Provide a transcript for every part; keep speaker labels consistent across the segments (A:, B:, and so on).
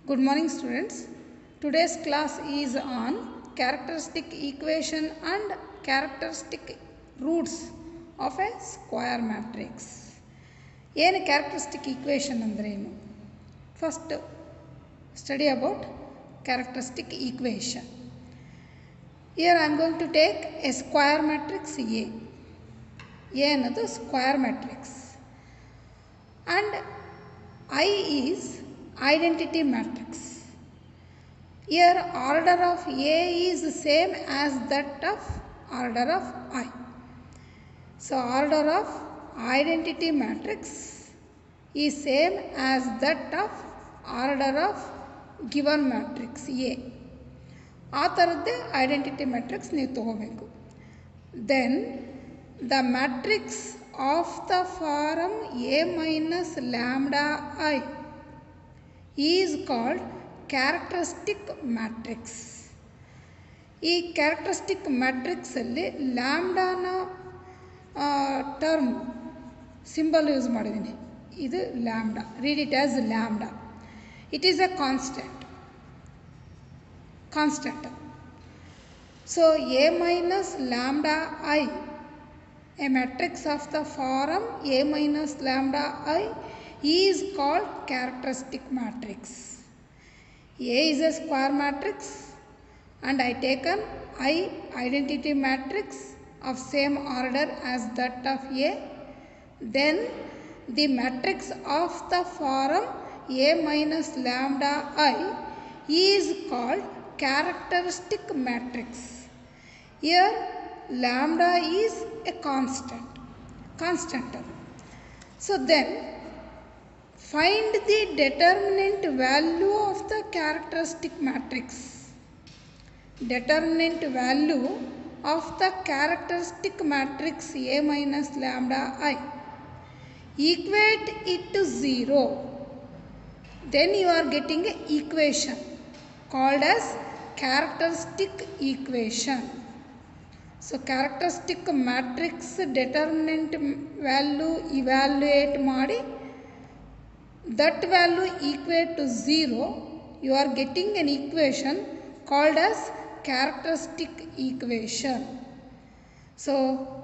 A: Good morning students. Today's class is on characteristic equation and characteristic roots of a square matrix. ಏನು characteristic equation ಅಂದರೆ ಏನು first study about characteristic equation here I am going to take a square matrix A A ಅನ್ನೋದು square matrix and I is identity matrix. Here order of A is same as that of order of I. So order of identity matrix is same as that of order of given matrix A. ಆ ಥರದ್ದೇ identity matrix ನೀವು ತಗೋಬೇಕು then the matrix of the form A minus lambda I is called characteristic matrix ಈ characteristic ಮ್ಯಾಟ್ರಿಕ್ಸಲ್ಲಿ ಲ್ಯಾಮ್ಡಾನ term symbol use ಮಾಡಿದ್ದೀನಿ ಇದು lambda read it as lambda it is a constant constant so A minus lambda I a matrix of the form A minus lambda I is called characteristic matrix. A is a square matrix and I taken I identity matrix of same order as that of A. Then the matrix of the form A minus lambda I is called characteristic matrix. Here lambda is a constant constant term so then find the determinant value of the characteristic matrix determinant value of the characteristic matrix a minus lambda i equate it to 0 then you are getting a equation called as characteristic equation so characteristic matrix determinant value evaluate ಮಾಡಿ that value equate to zero you are getting an equation called as characteristic equation so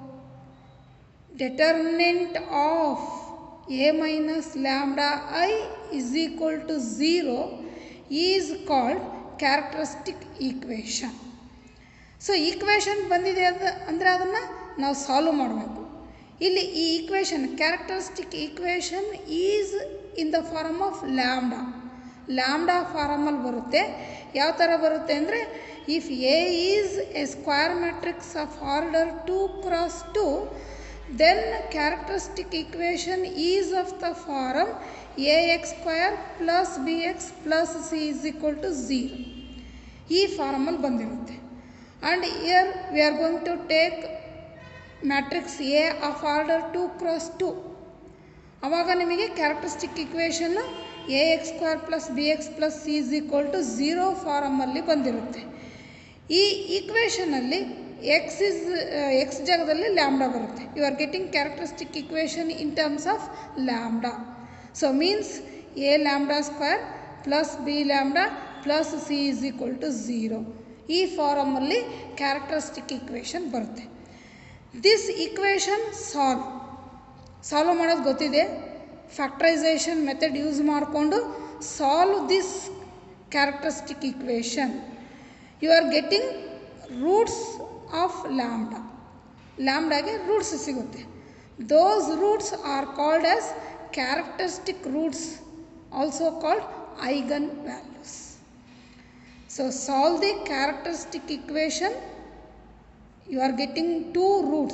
A: determinant of A minus lambda I is equal to zero is called characteristic equation so equation ಬಂದಿದೆ ಅದು ಅಂದರೆ ಅದನ್ನು ನಾವು solve ಮಾಡಬೇಕು ಇಲ್ಲಿ ಈ equation characteristic equation is in the form of lambda lambda ಫಾರಮಲ್ಲಿ ಬರುತ್ತೆ ಯಾವ ಥರ ಬರುತ್ತೆ ಅಂದರೆ if A is A square matrix of order two cross two then characteristic equation is of the form a x square plus B X plus C is equal to zero ಈ ಫಾರಮಲ್ಲಿ ಬಂದಿರುತ್ತೆ and here we are going to take matrix A of order 2 cross 2 ಆವಾಗ ನಿಮಗೆ characteristic ಇಕ್ವೇಷನ್ನು a X square plus B X plus C is equal to zero ಫಾರಮಲ್ಲಿ ಬಂದಿರುತ್ತೆ ಈ ಈಕ್ವೇಷನಲ್ಲಿ ಎಕ್ಸ್ ಇಸ್ ಎಕ್ಸ್ ಜಾಗದಲ್ಲಿ ಲ್ಯಾಮ್ಡಾ ಬರುತ್ತೆ you are getting characteristic equation in terms of lambda so means a lambda square plus b lambda plus C is equal to zero ಈ ಫಾರಮಲ್ಲಿ characteristic equation ಬರುತ್ತೆ this equation solve solve ಮಾಡೋದು ಗೊತ್ತಿದೆ factorisation method use ಮಾಡಿಕೊಂಡು solve this characteristic equation you are getting roots of lambda ಲ್ಯಾಮ್ಡಾಗೆ roots ಸಿಗುತ್ತೆ those roots are called as characteristic roots also called eigen values So solve the characteristic equation. You are getting two roots.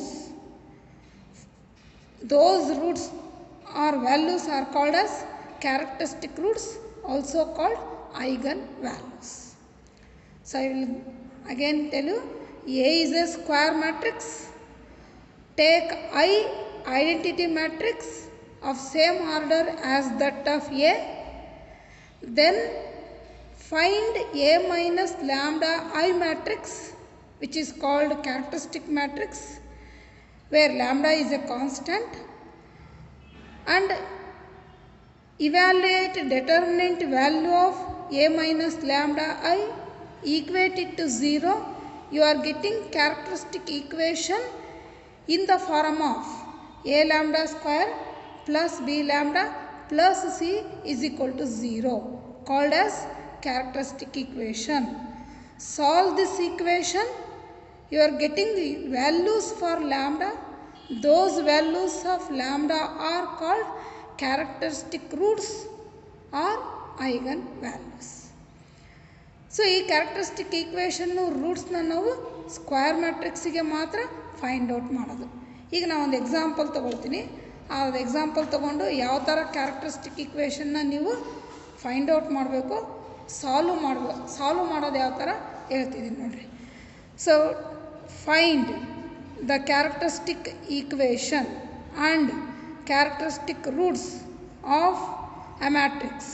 A: Those roots or values are called as characteristic roots, also called eigenvalues. So I will again tell you A is a square matrix. Take I identity matrix of same order as that of A. Then find A minus lambda I matrix which is called characteristic matrix where lambda is a constant and evaluate determinant value of a minus lambda i equate it to 0 you are getting characteristic equation in the form of a lambda square plus b lambda plus c is equal to 0 called as characteristic equation solve this equation you are getting the values for lambda those values of lambda are called characteristic roots or eigen values so ಈ characteristic ಈಕ್ವೇಷನ್ನು ರೂಟ್ಸ್ನ ನಾವು square ಮ್ಯಾಟ್ರಿಕ್ಸಿಗೆ ಮಾತ್ರ find out ಮಾಡೋದು ಈಗ ನಾನು ಒಂದು example ತೊಗೊಳ್ತೀನಿ ಆ ಎಕ್ಸಾಂಪಲ್ ತೊಗೊಂಡು ಯಾವ ಥರ ಕ್ಯಾರೆಕ್ಟರಿಸ್ಟಿಕ್ ಈಕ್ವೇಷನ್ನ ನೀವು ಫೈಂಡ್ ಔಟ್ ಮಾಡಬೇಕು ಸಾಲ್ವ್ ಮಾಡ್ಬೋದು ಸಾಲ್ವ್ ಮಾಡೋದು ಯಾವ ಥರ ಹೇಳ್ತಿದ್ದೀನಿ ನೋಡಿರಿ so find the characteristic equation and characteristic roots of a matrix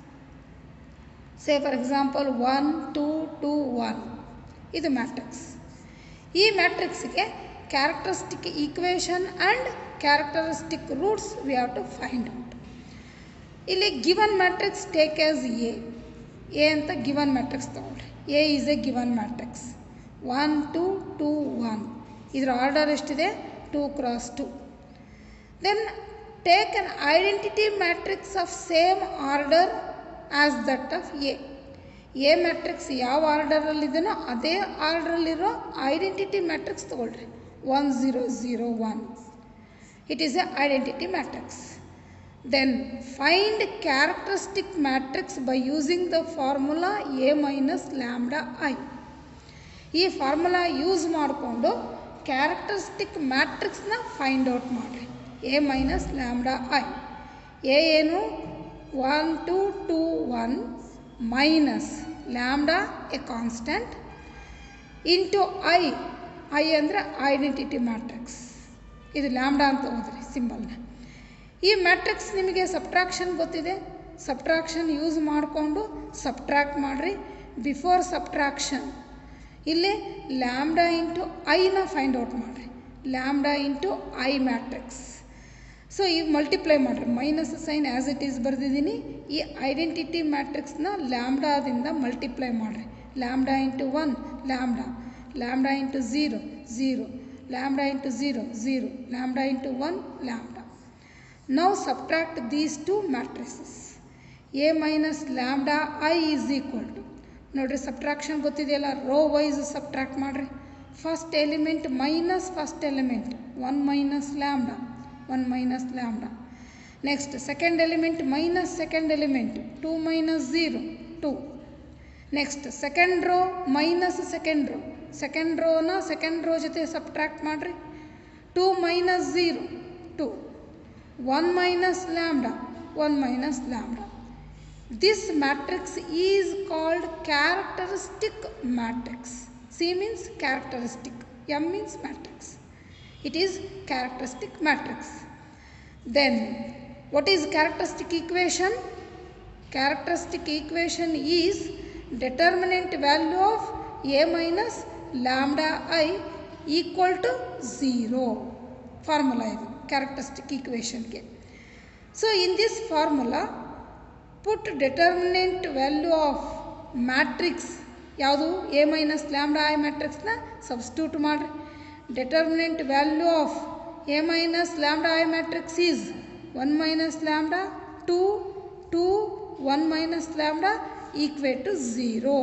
A: say for example one two two one ಇದು ಮ್ಯಾಟ್ರಿಕ್ಸ್ ಈ ಮ್ಯಾಟ್ರಿಕ್ಸ್ಗೆ characteristic equation and characteristic roots we have to find out ಇಲ್ಲಿ given matrix take as A A ಅಂತ given matrix ತೊಗೊಳ್ರಿ A is a given matrix one two two one ಇದರ order ಎಷ್ಟಿದೆ two cross two then take an identity matrix of same order as that of A A matrix ಯಾವ ಆರ್ಡರಲ್ಲಿದೆಯೋ ಅದೇ ಆರ್ಡ್ರಲ್ಲಿರೋ identity matrix ತೊಗೊಳ್ರಿ one zero zero one it is a identity matrix then find characteristic matrix by using the formula A minus lambda I ಈ formula use ಮಾಡಿಕೊಂಡು characteristic ಮ್ಯಾಟ್ರಿಕ್ಸ್ನ find out ಮಾಡಿರಿ A minus lambda I A ಏನು one two two one minus lambda a constant into I I ಅಂದರೆ identity matrix ಇದು lambda ಅಂತ ಓದ್ರಿ ಸಿಂಬಲ್ನ ಈ ಮ್ಯಾಟ್ರಿಕ್ಸ್ ನಿಮಗೆ ಸಬ್ಟ್ರಾಕ್ಷನ್ ಗೊತ್ತಿದೆ ಸಬ್ಟ್ರಾಕ್ಷನ್ ಯೂಸ್ ಮಾಡಿಕೊಂಡು ಸಬ್ಟ್ರಾಕ್ಟ್ ಮಾಡಿರಿ ಬಿಫೋರ್ ಸಬ್ಟ್ರಾಕ್ಷನ್ ಇಲ್ಲಿ ಲ್ಯಾಮ್ಡಾ ಇಂಟು ಐನ ಫೈಂಡ್ ಔಟ್ ಮಾಡಿರಿ lambda into I matrix so ಈಗ ಮಲ್ಟಿಪ್ಲೈ ಮಾಡಿರಿ minus sign as it is ಬರೆದಿದ್ದೀನಿ ಈ ಐಡೆಂಟಿಟಿ ಮ್ಯಾಟ್ರಿಕ್ಸ್ನ ಲ್ಯಾಮ್ಡಾದಿಂದ ಮಲ್ಟಿಪ್ಲೈ ಮಾಡಿರಿ lambda into one lambda lambda into zero zero lambda into zero zero lambda into one lambda ನಾವು subtract these two matrices A minus lambda I is equal to ನೋಡಿರಿ subtraction ಗೊತ್ತಿದೆಯಲ್ಲ row wise subtract ಮಾಡಿರಿ first element minus first element one minus lambda one minus lambda next second element minus second element two minus zero two next second row minus second row second ರೋನ second row ಜೊತೆ subtract ಮಾಡಿರಿ two minus zero two one minus lambda one minus lambda this matrix is called characteristic matrix C means characteristic M means matrix it is characteristic matrix then what is characteristic equation characteristic equation is determinant value of a minus lambda i equal to 0 formula ಇದು characteristic equation ಗೆ so in this formula put determinant value of matrix ಯಾವುದು A minus lambda I ಮ್ಯಾಟ್ರಿಕ್ಸ್ನ substitute ಮಾಡಿರಿ determinant value of A minus lambda I matrix is 1 minus lambda 2 2 1 minus lambda equate to 0.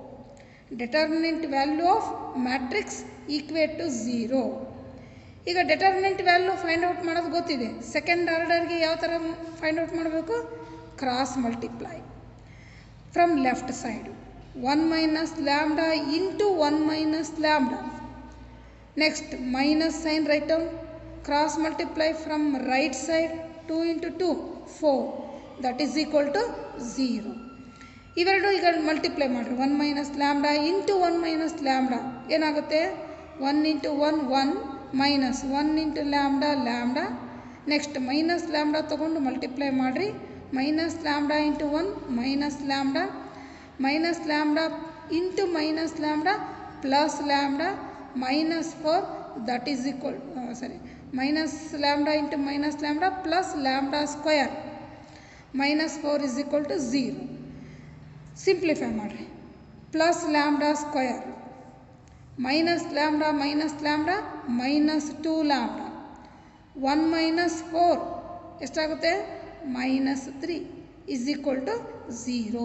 A: Determinant value of matrix equate to 0. ಈಗ determinant value find out ಮಾಡೋದು ಗೊತ್ತಿದೆ second ಆರ್ಡರ್ಗೆ ಯಾವ ಥರ find out ಮಾಡಬೇಕು cross multiply from left side one minus lambda into one minus lambda next minus sign right down cross multiply from right side two into two four that is equal to zero ಇವೆರಡು ಈಗ multiply ಮಾಡಿರಿ one minus lambda into one minus lambda ಏನಾಗುತ್ತೆ one into one one minus one into lambda lambda next minus lambda ತೊಗೊಂಡು multiply ಮಾಡಿರಿ minus lambda into one minus lambda minus lambda into minus lambda plus lambda minus four that is equal sorry minus lambda into minus lambda plus lambda square minus four is equal to zero simplify ಮಾಡಿರಿ plus lambda square minus lambda minus lambda minus two lambda one minus four ಎಷ್ಟಾಗುತ್ತೆ minus three is equal to zero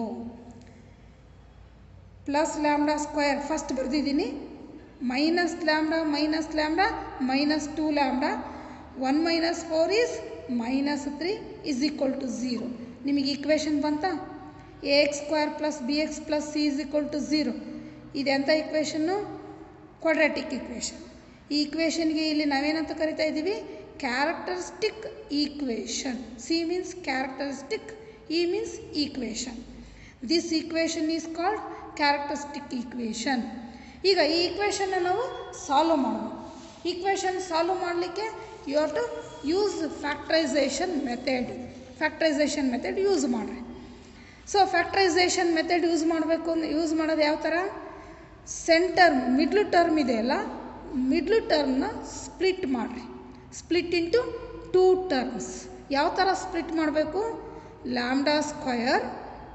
A: plus lambda square first ಬರೆದಿದ್ದೀನಿ minus lambda minus lambda minus two lambda one minus four is minus three is equal to zero ನಿಮಗೆ equation ಬಂತಾ a X square plus B X plus C is equal to zero ಇದೆಂಥ ಈಕ್ವೇಷನ್ನು quadratic equation ಈ ಈಕ್ವೇಷನ್ಗೆ ಇಲ್ಲಿ ನಾವೇನಂತ ಕರಿತಾ ಇದ್ದೀವಿ characteristic equation C means characteristic E means equation this equation is called characteristic equation ಈಗ ಈ ಈಕ್ವೇಷನ್ನ ನಾವು ಸಾಲ್ವ್ ಮಾಡೋಣ ಈಕ್ವೇಷನ್ ಸಾಲ್ವ್ ಮಾಡಲಿಕ್ಕೆ you have to use factorisation method factorisation method use ಮಾಡಿರಿ ಸೊ ಫ್ಯಾಕ್ಟ್ರೈಸೇಷನ್ ಮೆಥಡ್ ಯೂಸ್ ಮಾಡಬೇಕು ಅಂದ್ರೆ ಯೂಸ್ ಮಾಡೋದು ಯಾವ ಥರ ಸೆಂಟರ್ ಮಿಡ್ಲು ಟರ್ಮ್ ಇದೆಯಲ್ಲ ಮಿಡ್ಲು ಟರ್ಮ್ನ ಸ್ಪ್ಲಿಟ್ ಮಾಡಿರಿ ಸ್ಪ್ಲಿಟ್ ಇಂಟು ಟೂ ಟರ್ಮ್ಸ್ ಯಾವ ಥರ ಸ್ಪ್ಲಿಟ್ ಮಾಡಬೇಕು ಲ್ಯಾಮ್ಡಾ ಸ್ಕ್ವಯರ್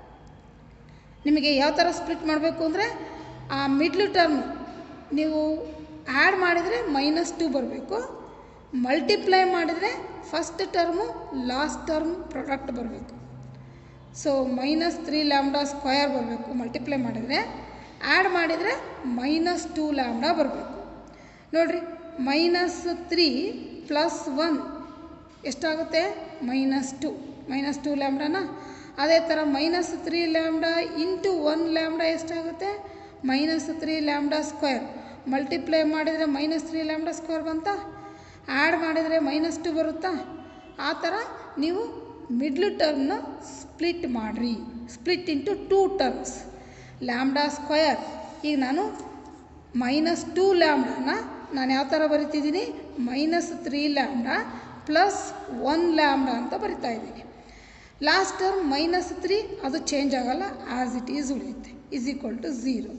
A: ನಿಮಗೆ ಯಾವ ಥರ ಸ್ಪ್ಲಿಟ್ ಮಾಡಬೇಕು ಅಂದರೆ ಆ ಮಿಡ್ಲು ಟರ್ಮ್ ನೀವು ಆ್ಯಡ್ ಮಾಡಿದರೆ ಮೈನಸ್ ಟು ಬರಬೇಕು ಮಲ್ಟಿಪ್ಲೈ ಮಾಡಿದರೆ first term last term product ಬರಬೇಕು so minus three lambda square ಬರಬೇಕು ಮಲ್ಟಿಪ್ಲೈ ಮಾಡಿದರೆ ಆ್ಯಡ್ ಮಾಡಿದರೆ ಮೈನಸ್ ಟೂ ಲ್ಯಾಮ್ಡಾ ಬರಬೇಕು ನೋಡಿರಿ ಮೈನಸ್ ತ್ರೀ ಪ್ಲಸ್ ಒನ್ ಎಷ್ಟಾಗುತ್ತೆ ಮೈನಸ್ ಟು ಮೈನಸ್ ಟು ಲ್ಯಾಮ್ಡಾನ ಅದೇ ಥರ minus three lambda into one lambda ಎಷ್ಟಾಗುತ್ತೆ minus three lambda square multiply ಮಾಡಿದರೆ ಮೈನಸ್ ತ್ರೀ ಲ್ಯಾಮ್ಡಾ ಸ್ಕ್ವೇರ್ ಬಂತಾ ಆ್ಯಡ್ ಮಾಡಿದರೆ ಮೈನಸ್ ಟು ಬರುತ್ತಾ ಆ ಥರ ನೀವು ಮಿಡ್ಲು ಟರ್ಮ್ನ ಸ್ಪ್ಲಿಟ್ ಮಾಡಿರಿ split into two terms lambda square ಈಗ ನಾನು ಮೈನಸ್ ಟೂ ಲ್ಯಾಮ್ಡಾನ ನಾನು ಯಾವ ಥರ ಬರಿತಿದ್ದೀನಿ minus three lambda plus one lambda ಅಂತ ಬರಿತಾ ಇದ್ದೀನಿ ಲಾಸ್ಟ್ ಟರ್ಮ್ ಮೈನಸ್ ತ್ರೀ ಅದು ಚೇಂಜ್ ಆಗಲ್ಲ ಆ್ಯಸ್ ಇಟ್ ಈಸ್ ಉಳಿಯುತ್ತೆ ಈಸ್ ಈಕ್ವಲ್ ಟು ಝೀರೋ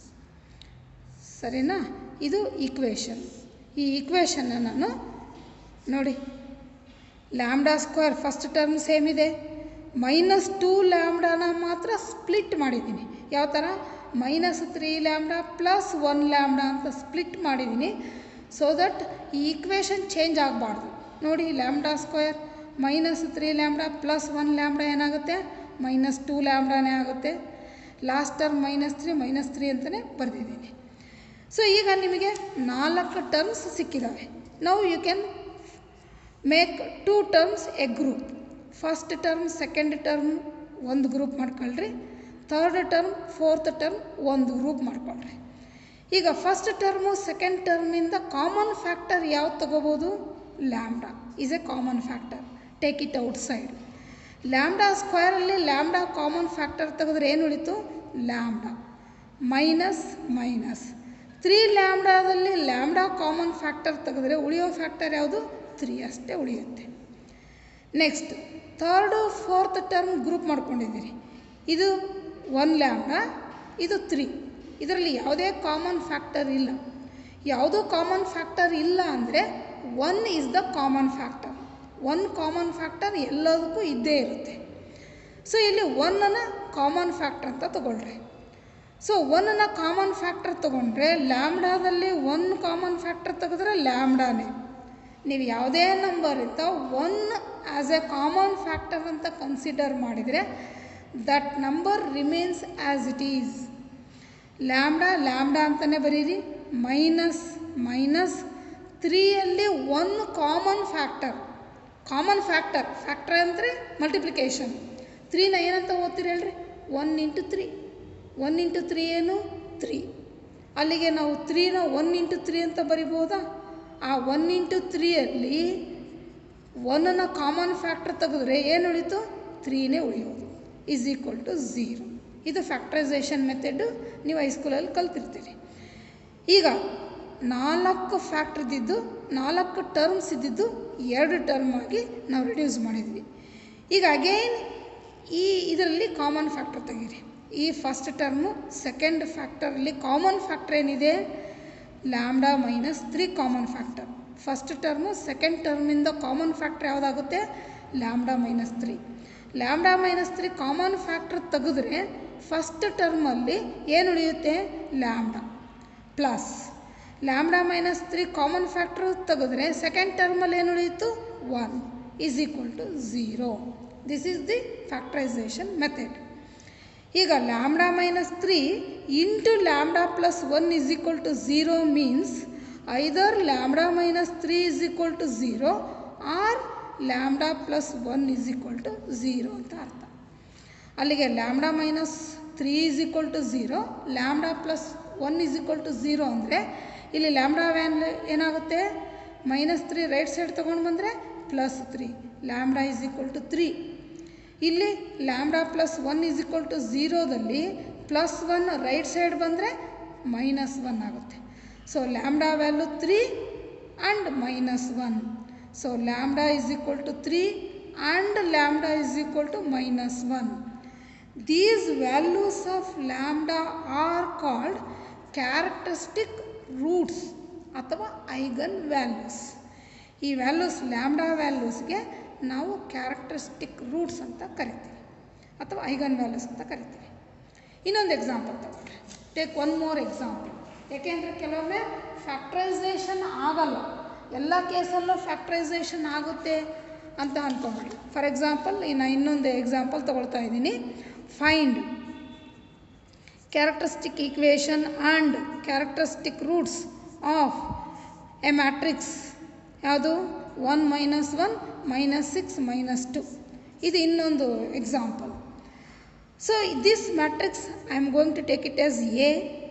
A: ಸರಿನಾ ಇದು ಈಕ್ವೇಷನ್ ಈ ಈಕ್ವೇಷನ್ನ ನಾನು ನೋಡಿ lambda square first term same ಇದೆ ಮೈನಸ್ ಟೂ ಲ್ಯಾಮ್ಡಾನ ಮಾತ್ರ ಸ್ಪ್ಲಿಟ್ ಮಾಡಿದ್ದೀನಿ ಯಾವ ಥರ minus three lambda plus one lambda ಅಂತ ಸ್ಪ್ಲಿಟ್ ಮಾಡಿದ್ದೀನಿ ಸೊ ದಟ್ ಈ ಈಕ್ವೇಷನ್ ಚೇಂಜ್ ಆಗಬಾರ್ದು ನೋಡಿ lambda square minus three lambda plus one lambda ಏನಾಗುತ್ತೆ ಮೈನಸ್ ಟೂ ಲ್ಯಾಮ್ಡಾನೇ ಆಗುತ್ತೆ last term minus three minus three ಅಂತಲೇ ಬರೆದಿದ್ದೀನಿ ಸೊ ಈಗ ನಿಮಗೆ ನಾಲ್ಕು ಟರ್ಮ್ಸ್ ಸಿಕ್ಕಿದ್ದಾವೆ ನಾವು you can make two terms a group first term second term ಒಂದು ಗ್ರೂಪ್ ಮಾಡ್ಕೊಳ್ರಿ ಥರ್ಡ್ ಟರ್ಮ್ ಫೋರ್ತ್ ಟರ್ಮ್ ಒಂದು ಗ್ರೂಪ್ ಮಾಡ್ಕೊಳ್ರಿ ಈಗ ಫಸ್ಟ್ ಟರ್ಮು ಸೆಕೆಂಡ್ ಟರ್ಮಿಂದ ಕಾಮನ್ ಫ್ಯಾಕ್ಟರ್ ಯಾವ್ದು ತಗೋಬೋದು lambda is a common factor take it outside lambda ಸ್ಕ್ವೇರಲ್ಲಿ lambda common factor ತೆಗೆದ್ರೆ ಏನು ಉಳಿತು ಲ್ಯಾಮ್ಡಾ ಮೈನಸ್ ಮೈನಸ್ ತ್ರೀ ಲ್ಯಾಮ್ಡಾದಲ್ಲಿ ಲ್ಯಾಮ್ಡಾ ಕಾಮನ್ ಫ್ಯಾಕ್ಟರ್ ತೆಗೆದ್ರೆ ಉಳಿಯೋ ಫ್ಯಾಕ್ಟರ್ ಯಾವುದು ತ್ರೀ ಅಷ್ಟೇ ಉಳಿಯುತ್ತೆ next third fourth term group ಮಾಡ್ಕೊಂಡಿದ್ದೀರಿ ಇದು ಒನ್ ಲ್ಯಾಮ್ಡಾ ಇದು ತ್ರೀ ಇದರಲ್ಲಿ ಯಾವುದೇ ಕಾಮನ್ ಫ್ಯಾಕ್ಟರ್ ಇಲ್ಲ ಯಾವುದೂ ಕಾಮನ್ ಫ್ಯಾಕ್ಟರ್ ಇಲ್ಲ ಅಂದರೆ one is the common factor one common factor ಎಲ್ಲದಕ್ಕೂ ಇದ್ದೇ ಇರುತ್ತೆ ಸೊ ಇಲ್ಲಿ ಒನ್ನನ್ನು ಕಾಮನ್ ಫ್ಯಾಕ್ಟರ್ ಅಂತ ತಗೊಳ್ರಿ ಸೊ ಒನ್ನನ್ನು ಕಾಮನ್ ಫ್ಯಾಕ್ಟರ್ ತೊಗೊಂಡ್ರೆ ಲ್ಯಾಮ್ಡಾದಲ್ಲಿ ಒನ್ ಕಾಮನ್ ಫ್ಯಾಕ್ಟರ್ ತೆಗೆದ್ರೆ ಲ್ಯಾಮ್ಡಾನೇ ನೀವು ಯಾವುದೇ ನಂಬರಿಂದ one as a common factor ಅಂತ ಕನ್ಸಿಡರ್ ಮಾಡಿದರೆ that number remains as it is lambda lambda ಅಂತಲೇ ಬರೀರಿ ಮೈನಸ್ ಮೈನಸ್ ತ್ರೀಯಲ್ಲಿ one common factor common factor factor ಅಂದರೆ ಮಲ್ಟಿಪ್ಲಿಕೇಶನ್ ತ್ರೀನ ಏನಂತ ಓದ್ತೀರಿ ಹೇಳ್ರಿ one into three one into three ಏನು ತ್ರೀ ಅಲ್ಲಿಗೆ ನಾವು ತ್ರೀನ ಒನ್ ಇಂಟು ತ್ರೀ ಅಂತ ಬರಿಬೋದಾ ಆ ಒನ್ ಇಂಟು ತ್ರೀಯಲ್ಲಿ ಒನ್ನನ್ನು ಕಾಮನ್ ಫ್ಯಾಕ್ಟರ್ ತೆಗೆದ್ರೆ ಏನು ಉಳಿತು ತ್ರೀನೇ ಉಳಿಯೋದು ಈಸ್ ಈಕ್ವಲ್ ಟು ಝೀರೋ ಇದು ಫ್ಯಾಕ್ಟ್ರೈಸೇಷನ್ ಮೆಥಡು ನೀವು ಹೈಸ್ಕೂಲಲ್ಲಿ ಕಲ್ತಿರ್ತೀರಿ ಈಗ ನಾಲ್ಕು ಫ್ಯಾಕ್ಟ್ರ್ ಇದ್ದಿದ್ದು ನಾಲ್ಕು ಟರ್ಮ್ಸ್ ಇದ್ದಿದ್ದು ಎರಡು ಟರ್ಮ್ ಆಗಿ ನಾವು ರಿಡ್ಯೂಸ್ ಮಾಡಿದ್ವಿ ಈಗ ಅಗೈನ್ ಈ ಇದರಲ್ಲಿ ಕಾಮನ್ ಫ್ಯಾಕ್ಟರ್ ತೆಗೀರಿ ಈ ಫಸ್ಟ್ ಟರ್ಮು ಸೆಕೆಂಡ್ ಫ್ಯಾಕ್ಟರಲ್ಲಿ ಕಾಮನ್ ಫ್ಯಾಕ್ಟರ್ ಏನಿದೆ lambda minus three common factor first term second ಟರ್ಮಿಂದ ಕಾಮನ್ ಫ್ಯಾಕ್ಟರ್ ಯಾವುದಾಗುತ್ತೆ lambda minus three lambda minus three common factor ತೆಗೆದ್ರೆ ಫಸ್ಟ್ ಟರ್ಮಲ್ಲಿ ಏನು ಉಳಿಯುತ್ತೆ lambda plus lambda minus three common factor ತೆಗೆದ್ರೆ second ಟರ್ಮಲ್ಲಿ ಏನು ಉಳಿಯಿತು one is equal to zero this is the factorisation method ಈಗ lambda minus three into lambda plus one is equal to zero means either lambda minus three is equal to zero or lambda plus one is equal to zero ಅಂತ ಅರ್ಥ ಅಲ್ಲಿಗೆ lambda minus three is equal to zero lambda plus one is equal to zero ಅಂದರೆ ಇಲ್ಲಿ lambda one ಏನಾಗುತ್ತೆ minus three right side ತೊಗೊಂಡು ಬಂದರೆ plus three lambda is equal to three ಇಲ್ಲಿ lambda plus one is equal to ಝೀರೋದಲ್ಲಿ plus one right side ಬಂದರೆ minus one ಆಗುತ್ತೆ so lambda value three and minus one so lambda is equal to three and lambda is equal to minus one these values of lambda are called characteristic roots ಅಥವಾ eigen values ಈ values lambda ವ್ಯಾಲ್ಯೂಸ್ಗೆ ನಾವು characteristic roots ಅಂತ ಕರಿತೀವಿ ಅಥವಾ eigen values ಅಂತ ಕರಿತೀವಿ ಇನ್ನೊಂದು ಎಕ್ಸಾಂಪಲ್ ತಗೊಳ್ರಿ ಟೇಕ್ ಒನ್ ಮೋರ್ ಎಕ್ಸಾಂಪಲ್ ಯಾಕೆಂದರೆ ಕೆಲವೊಮ್ಮೆ ಫ್ಯಾಕ್ಟ್ರೈಸೇಷನ್ ಆಗಲ್ಲ ಎಲ್ಲ ಕೇಸಲ್ಲೂ ಫ್ಯಾಕ್ಟ್ರೈಸೇಷನ್ ಆಗುತ್ತೆ ಅಂತ ಅಂದ್ಕೊಂಬಿಡಿ ಫಾರ್ ಎಕ್ಸಾಂಪಲ್ ನಾನು ಇನ್ನೊಂದು ಎಕ್ಸಾಂಪಲ್ ತೊಗೊಳ್ತಾ ಇದ್ದೀನಿ find characteristic equation and characteristic roots of a matrix ಯಾವುದು one minus one minus six minus two ಇದು ಇನ್ನೊಂದು example so this matrix I am going to take it as A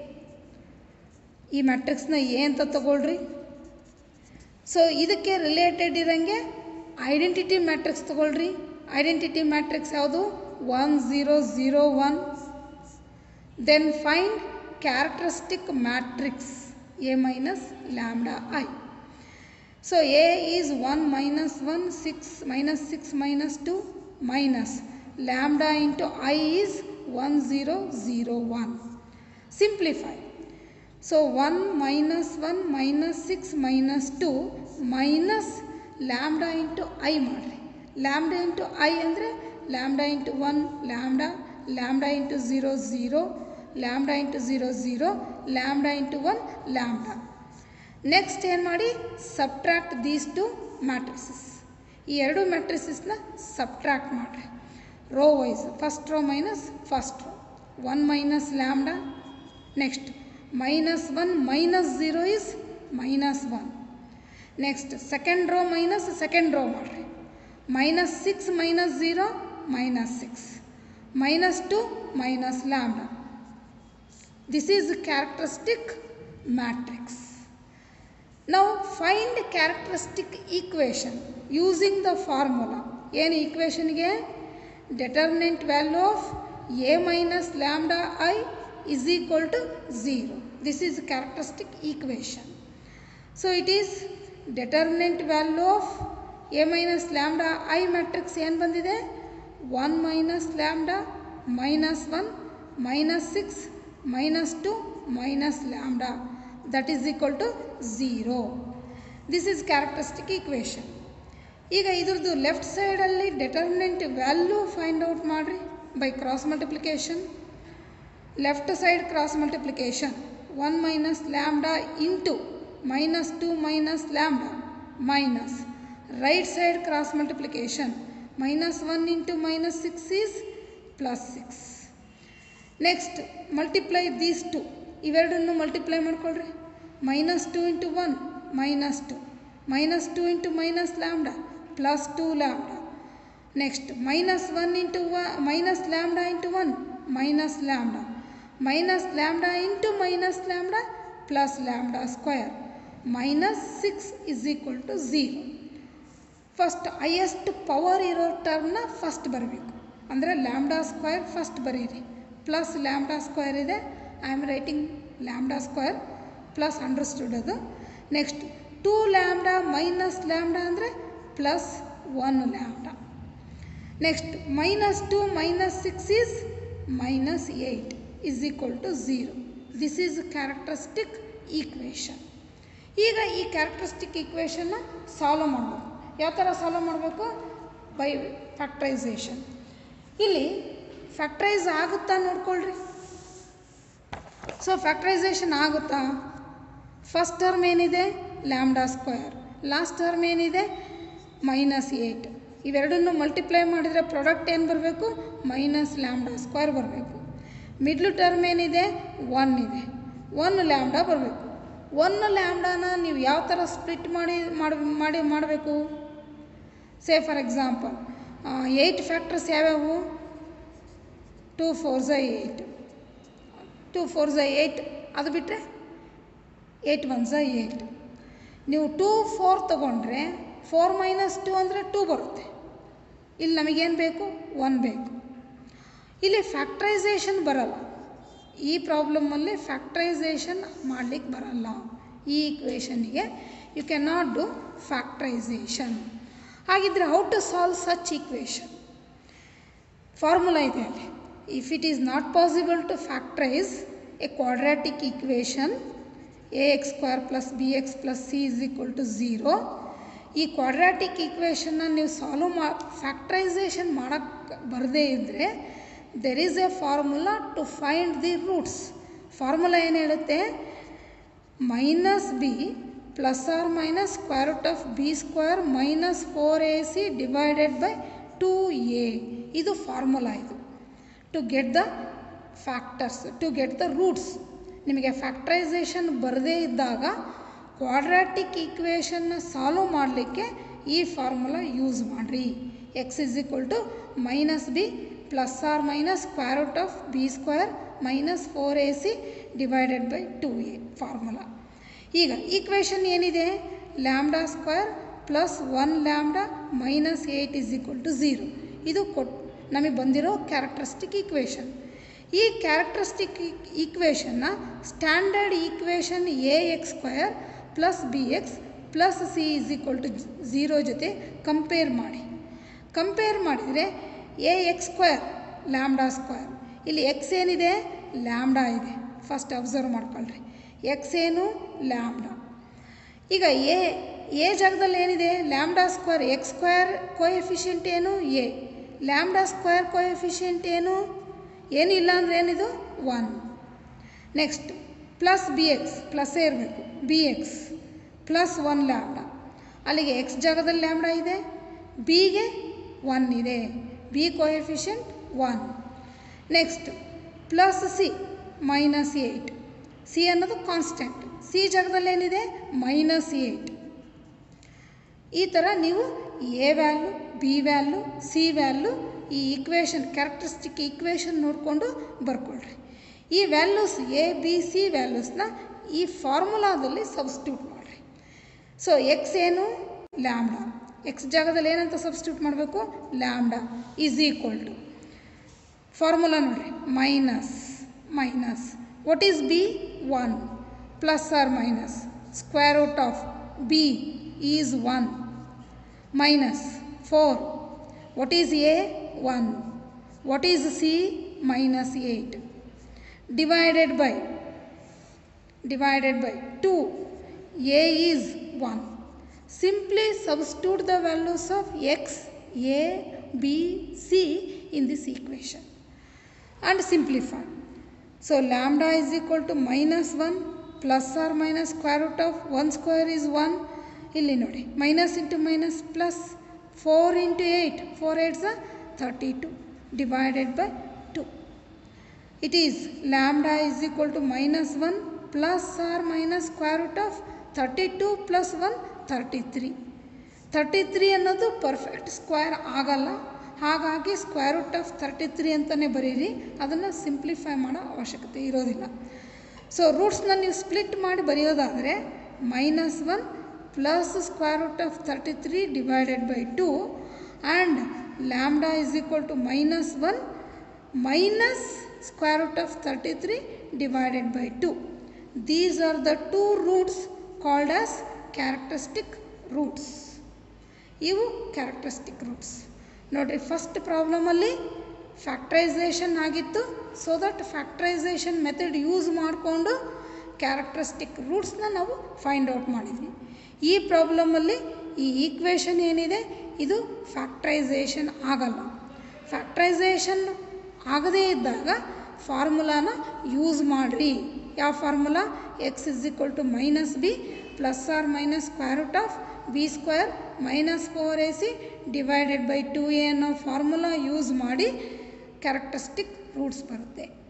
A: ಈ ಮ್ಯಾಟ್ರಿಕ್ಸ್ನ A ಅಂತ ತಗೊಳ್ರಿ ಸೊ ಇದಕ್ಕೆ ರಿಲೇಟೆಡ್ ಇರೋಂಗೆ identity matrix ತಗೊಳ್ರಿ ಐಡೆಂಟಿಟಿ ಮ್ಯಾಟ್ರಿಕ್ಸ್ ಯಾವುದು one zero zero one then find characteristic matrix A minus lambda I so A is one minus one six minus six minus two minus lambda into I is one zero zero one simplify so one minus one minus six minus two minus lambda into I ಮಾಡಿರಿ lambda into I ಅಂದರೆ lambda into one lambda lambda into zero zero lambda into zero zero lambda into one lambda next ಏನು ಮಾಡಿ subtract these two matrices ಈ ಎರಡು ಮ್ಯಾಟ್ರಿಸಸ್ನ subtract ಮಾಡಿರಿ row wise first row minus first row one minus lambda next minus one minus zero is minus one next second row minus second row ಮಾಡಿರಿ minus six minus zero minus six minus two minus lambda this is characteristic matrix ನಾವು find characteristic equation using the formula ಏನು ಈಕ್ವೇಷನ್ಗೆ determinant value of A minus lambda I is equal to 0. This is characteristic equation. So it is determinant value of A minus lambda I matrix ಏನು ಬಂದಿದೆ one minus lambda minus one minus six minus two minus lambda that is equal to zero this is characteristic equation ಈಗ ಇದ್ರದ್ದು left ಸೈಡಲ್ಲಿ determinant value find out ಮಾಡಿರಿ by cross multiplication left side cross multiplication one minus lambda into minus two minus lambda minus right side cross multiplication minus one into minus six is plus six next multiply these two ಇವೆರಡನ್ನು multiply ಮಾಡ್ಕೊಳ್ರಿ minus two into one minus two minus two into minus lambda plus two lambda next minus one into one minus lambda into one minus lambda minus lambda into minus lambda plus lambda square minus six is equal to zero first highest power ಇರೋ ಟರ್ಮ್ನ first ಬರಬೇಕು ಅಂದರೆ lambda square first ಬರೀರಿ plus lambda square ಇದೆ I am writing lambda square plus understood ಅದು next two lambda minus lambda ಅಂದರೆ plus one lambda next minus two minus six is minus eight is equal to zero this is characteristic equation ಈಗ ಈ characteristic ಈಕ್ವೇಷನ್ನ solve ಮಾಡಬೇಕು ಯಾವ ಥರ solve ಮಾಡಬೇಕು by factorisation ಇಲ್ಲಿ factorise ಆಗುತ್ತಾ ನೋಡ್ಕೊಳ್ರಿ ಸೊ ಫ್ಯಾಕ್ಟ್ರೈಸೇಷನ್ ಆಗುತ್ತಾ ಫಸ್ಟ್ ಟರ್ಮ್ ಏನಿದೆ ಲ್ಯಾಮ್ಡಾ ಸ್ಕ್ವೇರ್ ಲಾಸ್ಟ್ ಟರ್ಮ್ ಏನಿದೆ ಮೈನಸ್ ಏಯ್ಟ್ ಇವೆರಡನ್ನು ಮಲ್ಟಿಪ್ಲೈ ಮಾಡಿದರೆ ಪ್ರಾಡಕ್ಟ್ ಏನು ಬರಬೇಕು ಮೈನಸ್ ಲ್ಯಾಮ್ಡಾ ಸ್ಕ್ವೇರ್ ಬರಬೇಕು ಮಿಡ್ಲು ಟರ್ಮ್ ಏನಿದೆ ಒನ್ ಇದೆ ಒನ್ ಲ್ಯಾಮ್ಡಾ ಬರಬೇಕು ಒನ್ ಲ್ಯಾಮ್ಡಾನ ನೀವು ಯಾವ ಥರ ಸ್ಪ್ಲಿಟ್ ಮಾಡಿ ಮಾಡಿ ಮಾಡಿ ಮಾಡಬೇಕು say for example eight factors ಯಾವ್ಯಾವು two four the eight two four the eight ಅದು ಬಿಟ್ಟರೆ ಏಯ್ಟ್ ಒನ್ ಝ ಏಯ್ಟ್ ನೀವು ಟೂ ಫೋರ್ ತೊಗೊಂಡ್ರೆ ಫೋರ್ ಮೈನಸ್ ಟು ಅಂದರೆ ಟೂ ಬರುತ್ತೆ ಇಲ್ಲಿ ನಮಗೇನು ಬೇಕು ಒನ್ ಬೇಕು ಇಲ್ಲಿ ಫ್ಯಾಕ್ಟ್ರೈಸೇಷನ್ ಬರಲ್ಲ ಈ ಪ್ರಾಬ್ಲಮಲ್ಲಿ ಫ್ಯಾಕ್ಟ್ರೈಸೇಷನ್ ಮಾಡಲಿಕ್ಕೆ ಬರಲ್ಲ ಈ ಇಕ್ವೇಷನ್ಗೆ you can not do factorisation ಹಾಗಿದ್ರೆ how to solve such equation formula ಇದೆ ಅಲ್ಲಿ if it is not possible to factorise a quadratic equation A X square plus B X plus C is equal to zero ಈ quadratic ಈಕ್ವೇಷನ್ನ ನೀವು solve ಮಾ factorisation ಮಾಡೋಕ್ಕೆ ಬರದೇ ಇದ್ದರೆ there is a formula to find the roots formula ಏನು ಹೇಳುತ್ತೆ minus B plus or minus square root of B square minus four A C divided by two A ಇದು ಫಾರ್ಮುಲಾ ಇದು to get the factors to get the roots ನಿಮಗೆ factorisation ಬರದೇ ಇದ್ದಾಗ quadratic ಈಕ್ವೇಷನ್ನ solve ಮಾಡಲಿಕ್ಕೆ ಈ ಫಾರ್ಮುಲಾ ಯೂಸ್ ಮಾಡಿರಿ X is equal to minus B plus or minus square root of B square minus four A C divided by two A formula ಈಗ equation ಏನಿದೆ lambda square plus one lambda minus eight is equal to zero ಇದು ಕೊಟ್ ನಮಗೆ ಬಂದಿರೋ characteristic equation ಈ characteristic ಈಕ್ವೇಷನ್ನ standard equation A X square plus B X plus C is equal to zero ಜೊತೆ compare ಮಾಡಿ ಕಂಪೇರ್ ಮಾಡಿದರೆ A X square lambda square ಇಲ್ಲಿ ಎಕ್ಸ್ ಏನಿದೆ ಲ್ಯಾಮ್ಡಾ ಇದೆ ಫಸ್ಟ್ ಅಬ್ಸರ್ವ್ ಮಾಡ್ಕೊಳ್ರಿ ಎಕ್ಸ್ ಏನು ಲ್ಯಾಮ್ಡಾ ಈಗ ಎ ಎ ಜಾಗದಲ್ಲಿ ಏನಿದೆ lambda square X square coefficient ಏನು ಎ ಲ್ಯಾಮ್ಡಾ ಸ್ಕ್ವೇರ್ ಕೋಎಫಿಷಿಯಂಟ್ ಏನು ಏನಿಲ್ಲ ಅಂದರೆ ಏನಿದು one next plus B X ಪ್ಲಸ್ಸೇ ಇರಬೇಕು B X plus one lambda ಅಲ್ಲಿಗೆ ಎಕ್ಸ್ ಜಾಗದಲ್ಲಿ ಲ್ಯಾಮ್ಡಾ ಇದೆ ಬಿಗೆ ಒನ್ ಇದೆ B coefficient one next plus C minus eight C ಅನ್ನೋದು ಕಾನ್ಸ್ಟೆಂಟ್ ಸಿ ಜಾಗದಲ್ಲಿ ಏನಿದೆ ಮೈನಸ್ ಏಯ್ಟ್ ಈ ಥರ ನೀವು A value B value C value ಈ ಈಕ್ವೇಷನ್ ಕ್ಯಾರೆಕ್ಟರಿಸ್ಟಿಕ್ ಈಕ್ವೇಷನ್ ನೋಡಿಕೊಂಡು ಬರ್ಕೊಳ್ರಿ ಈ ವ್ಯಾಲ್ಯೂಸ್ ಎ ಬಿ ಸಿ ವ್ಯಾಲ್ಯೂಸ್ನ ಈ ಫಾರ್ಮುಲಾದಲ್ಲಿ ಸಬ್ಸ್ಟ್ಯೂಟ್ ಮಾಡಿರಿ ಸೊ ಎಕ್ಸ್ ಏನು ಲ್ಯಾಮ್ಡಾ ಎಕ್ಸ್ ಜಾಗದಲ್ಲಿ ಏನಂತ ಸಬ್ಸ್ಟ್ಯೂಟ್ ಮಾಡಬೇಕು lambda is equal to formula ನೋಡಿರಿ minus minus what is B one plus or minus square root of B is one minus four what is A one what is C minus eight divided by divided by 2 a is 1 simply substitute the values of x a b c in this equation and simplify so lambda is equal to minus 1 plus or minus square root of 1 square is 1 ಇಲ್ಲಿ ನೋಡಿ minus into minus plus four into eight four eights thirty two divided by two it is lambda is equal to minus 1 plus or minus square root of 32 plus 1 33 33 ಅನ್ನೋದು perfect square ಆಗಲ್ಲ ಹಾಗಾಗಿ square root of thirty three ಅಂತಲೇ ಬರೀರಿ ಅದನ್ನು simplify ಮಾಡೋ ಅವಶ್ಯಕತೆ ಇರೋದಿಲ್ಲ so ರೂಟ್ಸ್ನ ನೀವು ಸ್ಪ್ಲಿಟ್ ಮಾಡಿ ಬರೆಯೋದಾದರೆ minus one plus square root of thirty three divided by two and lambda is equal to minus one minus square root of 33 divided by 2. These are the two roots called as characteristic roots. ಇವು characteristic roots ನೋಡಿರಿ first ಪ್ರಾಬ್ಲಮಲ್ಲಿ factorisation ಆಗಿತ್ತು so that factorisation method use ಮಾಡಿಕೊಂಡು characteristic ರೂಟ್ಸ್ನ ನಾವು find out ಮಾಡಿದ್ವಿ ಈ ಪ್ರಾಬ್ಲಮಲ್ಲಿ ಈ ಈಕ್ವೇಷನ್ ಏನಿದೆ ಇದು ಫ್ಯಾಕ್ಟ್ರೈಸೇಷನ್ ಆಗಲ್ಲ ಫ್ಯಾಕ್ಟ್ರೈಸೇಷನ್ ಆಗದೇ ಇದ್ದಾಗ ಫಾರ್ಮುಲಾನ ಯೂಸ್ ಮಾಡಿರಿ ಯಾವ formula X is equal to minus B plus or minus square root of B square minus four A C divided by two A ಅನ್ನೋ ಫಾರ್ಮುಲಾ ಯೂಸ್ ಮಾಡಿ ಕ್ಯಾರೆಕ್ಟರಿಸ್ಟಿಕ್ ರೂಟ್ಸ್ ಬರುತ್ತೆ